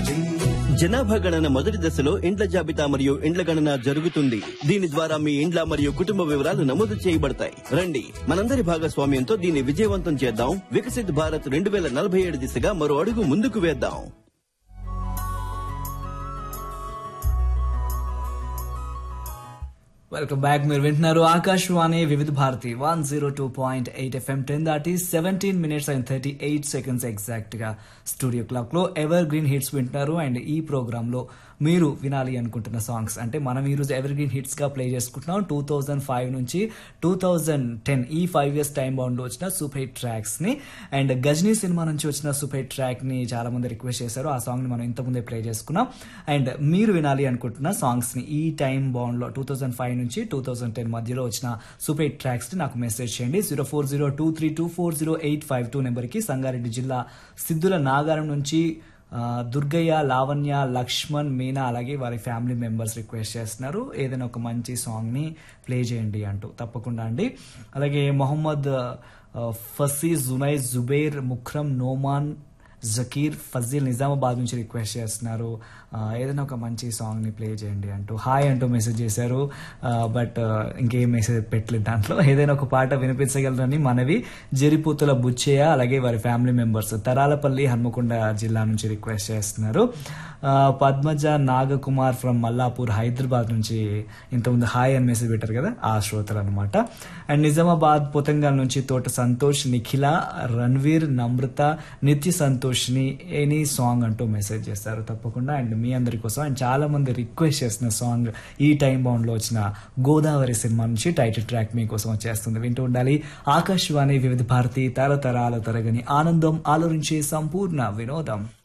ఉండాలి జనాభా గణన మొదటి దశలో ఇండ్ల జాబితా మరియు ఇండ్ల గణన జరుగుతుంది దీని ద్వారా మీ ఇండ్ల మరియు కుటుంబ వివరాలు నమోదు చేయబడతాయి రండి మనందరి భాగస్వామ్యంతో దీన్ని విజయవంతం చేద్దాం వికసిత్ భారత్ రెండు వేల నలభై ఏడు దిశగా మరో అడుగు ముందుకు వేద్దాం వెల్కమ్ బ్యాక్ మీరు వింటున్నారు Akashvani Vividh Bharati one zero two point eight FM ten దాటి seventeen minutes and thirty eight seconds exact గా స్టూడియో క్లాక్ లో ఎవర్ గ్రీన్ హిట్స్ వింటున్నారు అండ్ ఈ ప్రోగ్రామ్ లో మీరు వినాలి అనుకుంటున్న సాంగ్స్ అంటే మనం ఈ రోజు ఎవర్ గ్రీన్ హిట్స్ గా ప్లే చేసుకుంటున్నాం టూ థౌజండ్ ఫైవ్ నుంచి టూ థౌజండ్ టెన్ ఈ ఫైవ్ ఇయర్స్ టైం బౌండ్ లో వచ్చిన సూపర్ హిట్ ట్రాక్స్ ని అండ్ గజనీ సినిమా నుంచి వచ్చిన సూపర్ హిట్ ట్రాక్ ని చాలా మంది రిక్వెస్ట్ చేశారు ఆ సాంగ్ ని మనం ఇంతకుముందే ప్లే చేసుకున్నాం అండ్ మీరు వినాలి అనుకుంటున్న సాంగ్స్ ని ఈ టైం బౌండ్ లో టూ థౌసండ్ ఫైవ్ నుంచి టూ థౌసండ్ టెన్ మధ్యలో వచ్చిన సూపర్ హిట్ ట్రాక్స్ ని నాకు మెసేజ్ చేయండి zero four zero two three two four zero eight five two number కి సంగారెడ్డి జిల్లా సిద్ధుల నాగారం నుంచి ఆ, దుర్గయ్య లావణ్య లక్ష్మణ్ మీనా అలాగే వారి ఫ్యామిలీ మెంబర్స్ రిక్వెస్ట్ చేస్తున్నారు ఏదైనా ఒక మంచి సాంగ్ ని ప్లే చేయండి అంటూ తప్పకుండా అండి అలాగే మొహమ్మద్ ఆ, ఫసీ జునై జుబైర్ ముఖ్రం నోమాన్ జకీర్ ఫజీల్ నిజామాబాద్ నుంచి రిక్వెస్ట్ చేస్తున్నారు ఆ, ఏదైనా ఒక మంచి సాంగ్ ని ప్లే చేయండి అంటూ హాయ్ అంటూ మెసేజ్ చేశారు బట్ ఇంకేం మెసేజ్ పెట్టలేదు దాంట్లో ఏదైనా ఒక పాట వినిపించగలరని మనవి జరిపూతుల బుచ్చయ్య అలాగే వారి ఫ్యామిలీ మెంబర్స్ తరాలపల్లి హన్మకొండ జిల్లా నుంచి రిక్వెస్ట్ చేస్తున్నారు ఆ, పద్మజ నాగకుమార్ ఫ్రమ్ మల్లాపూర్ హైదరాబాద్ నుంచి ఇంతకుముందు హాయ్ అని మెసేజ్ పెట్టారు కదా ఆ శ్రోతలు అనమాట అండ్ నిజామాబాద్ పొతంగల్ నుంచి తోట సంతోష్ నిఖిల రణ్వీర్ నమ్రత నిత్య సంతోష్ని ఎనీ సాంగ్ అంటూ మెసేజ్ చేస్తారు తప్పకుండా అండ్ మీ అందరి కోసం అండ్ చాలా మంది రిక్వెస్ట్ చేసిన సాంగ్ ఈ టైం బౌండ్ లో వచ్చిన గోదావరి సినిమా నుంచి టైటిల్ ట్రాక్ మీకోసం వచ్చేస్తుంది వింటూ ఉండాలి ఆకాశవాణి వివిధ భారతి తరతరాల తరగని ఆనందం ఆలోచించే సంపూర్ణ వినోదం